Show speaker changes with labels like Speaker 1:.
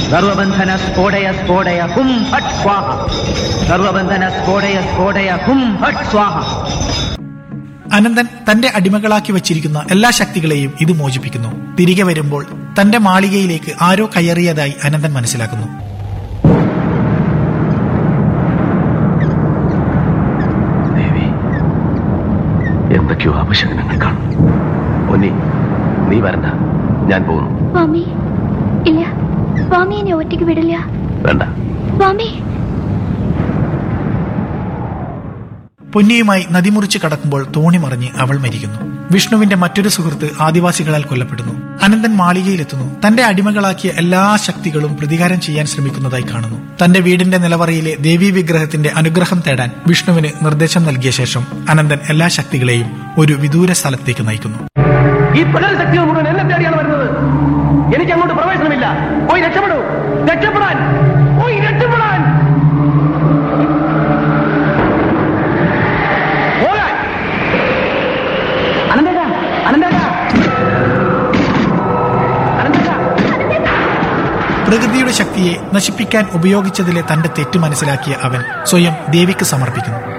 Speaker 1: സർവബന്ധന സ്ഫോടയ സ്ഫോടയ ഹും ഫട്ട് സ്വാഹ സർവബന്ധന സ്ഫോടയ സ്ഫോടയ ഹും ഫട്ട് സ്വാഹ
Speaker 2: അനന്തൻ തന്റെ അടിമകളാക്കി വച്ചിരിക്കുന്ന എല്ലാ ശക്തികളെയും ഇത് മോചിപ്പിക്കുന്നു തിരികെ വരുമ്പോൾ തന്റെ മാളികയിലേക്ക് ആരോ കയറിയതായി അനന്തൻ മനസ്സിലാക്കുന്നു
Speaker 3: ദേവി എന്തൊക്കെയോ അപശകനങ്ങൾ കാണും പൊന്നി നീ വരണ്ട ഞാൻ പോകുന്നു
Speaker 4: സ്വാമി ഇല്ല സ്വാമി എന്നെ ഒറ്റയ്ക്ക് വിടില്ല
Speaker 3: വേണ്ട
Speaker 4: സ്വാമി
Speaker 2: പൊന്നിയുമായി നദിമുറിച്ച് കടക്കുമ്പോൾ തോണി മറിഞ്ഞ് അവൾ മരിക്കുന്നു വിഷ്ണുവിന്റെ മറ്റൊരു സുഹൃത്ത് ആദിവാസികളാൽ കൊല്ലപ്പെടുന്നു അനന്തൻ മാളികയിലെത്തുന്നു തന്റെ അടിമകളാക്കിയ എല്ലാ ശക്തികളും പ്രതികാരം ചെയ്യാൻ ശ്രമിക്കുന്നതായി കാണുന്നു തന്റെ വീടിന്റെ നിലവറയിലെ ദേവീ വിഗ്രഹത്തിന്റെ അനുഗ്രഹം തേടാൻ വിഷ്ണുവിന് നിർദ്ദേശം നൽകിയ ശേഷം അനന്തൻ എല്ലാ ശക്തികളെയും ഒരു വിദൂര സ്ഥലത്തേക്ക് നയിക്കുന്നു
Speaker 3: ഈ പ്രകൃതി ശക്തികൾ മുഴുവൻ എന്നെ തേടിയാണ് വരുന്നത് എനിക്ക് അങ്ങോട്ട് പ്രവേശനമില്ല പോയി രക്ഷപ്പെടൂ രക്ഷപ്പെടാൻ പോയി രക്ഷപ്പെടാൻ പോകാൻ അനന്തേട്ടാ അനന്തേട്ടാ അനന്തേട്ടാ
Speaker 2: പ്രകൃതിയുടെ ശക്തിയെ നശിപ്പിക്കാൻ ഉപയോഗിച്ചതിലെ തന്റെ തെറ്റ് മനസ്സിലാക്കിയ അവൻ സ്വയം ദേവിക്ക് സമർപ്പിക്കുന്നു